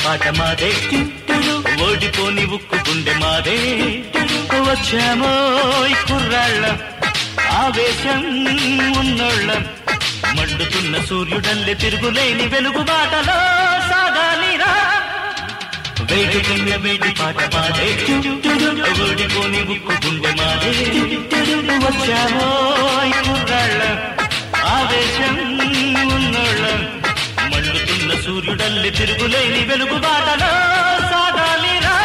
పాట మాదే ఓడిపోని ఉక్కు గుండె మాదే వచ్చామో కుర్రాళ్ళం ఆవేశం ఉన్నోళ్ళం మండుతున్న సూర్యుడల్లే తిరుగులేని వెలుగు బాటలో సాగాలిరా వేడికైన వేడి పాట మాదే ఓడిపోని ఉక్కు గుండె మాదే వచ్చామో కుర్రాళ్ళం ఆవేశం ఉన్నోళ్ళం మండుతున్న సూర్యుడల్లి తిరుగులేని వెలుగు బాటలో సాగాలిరా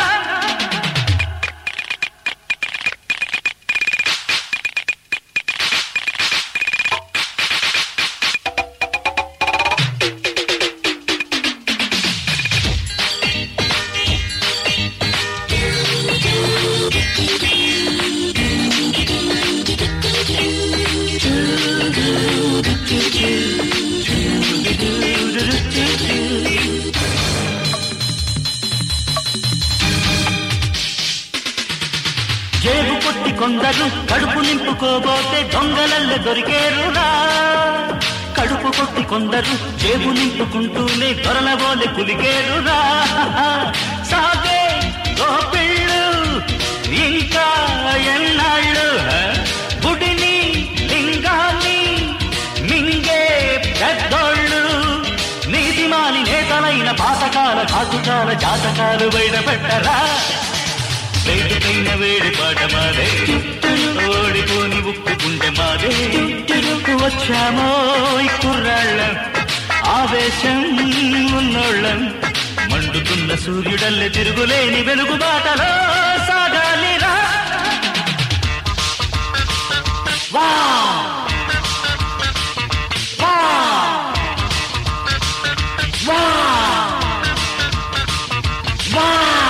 జేబు కొట్టి కొందరు కడుపు నింపుకోబోతే దొంగలల్ల దొరికేరురా కడుపు కొట్టి కొందరు జేబు నింపుకుంటూనే దొరలబోలే కులికేరురా సాగే గోపిళ్ళు ఇంకా ఎన్నాళ్ళు గుడిని లింగాన్ని మింగే పెద్దోళ్ళు నీతిమాలి నేతలైన పాతకాల కాకుకాల జాతకాలు బయట పెట్టరా వేడికైన వేడి పాట మాదే ఓడిపోని ఉక్కు గుండె మాదే వచ్చామో ఈ కుర్రాళ్ళం ఆవేశం ఉన్నోళ్ళం మండుతున్న సూర్యుడల్లే తిరుగులేని వెలుగు బాటలో సాగాలిరా వా వా వా వా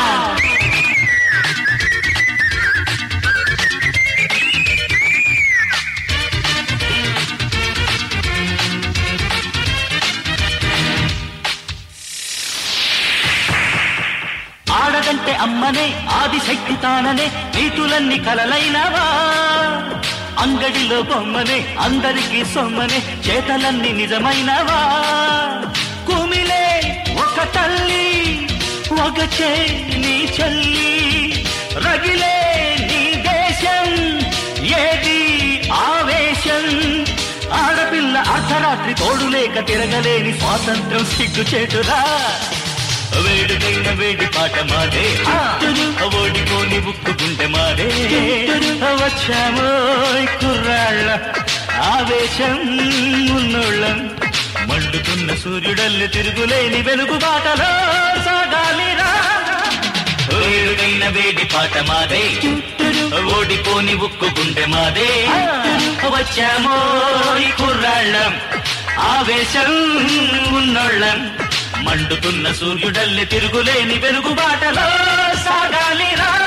ఆడదంటే అమ్మనే ఆదిశక్తి తాననే నీతులన్నీ కలలైనవా అంగడిలో బొమ్మనే అందరికీ సొమ్మనే చేతలన్నీ నిజమైనవా కుమిలే ఒక తల్లి ఒక చే నీ చెల్లి రగిలే నీ దేశం ఏది ఆవేశం ఆడపిల్ల అర్ధరాత్రి తోడులేక తిరగలేని స్వాతంత్రం సిగ్గుచేటురా వేడుకైన వేడి పాట మాదే ఓడిపోని ఉక్కు గుండె మాదే వచ్చామో ఈ కుర్రాళ్ళ ఆవేశం ఉన్నోళ్ళం మండుతున్న సూర్యుడల్లి తిరుగులేని వెలుగు బాటలో సాగాలిరా వేడుకైన వేడి పాట మాదే ఓడిపోని ఉక్కు గుండె మాదే వచ్చామో ఈ కుర్రాళ్ళం ఆవేశం ఉన్నోళ్ళం మండుతున్న సూర్యుడల్లి తిరుగులేని వెలుగు బాటలో సాగాలిరా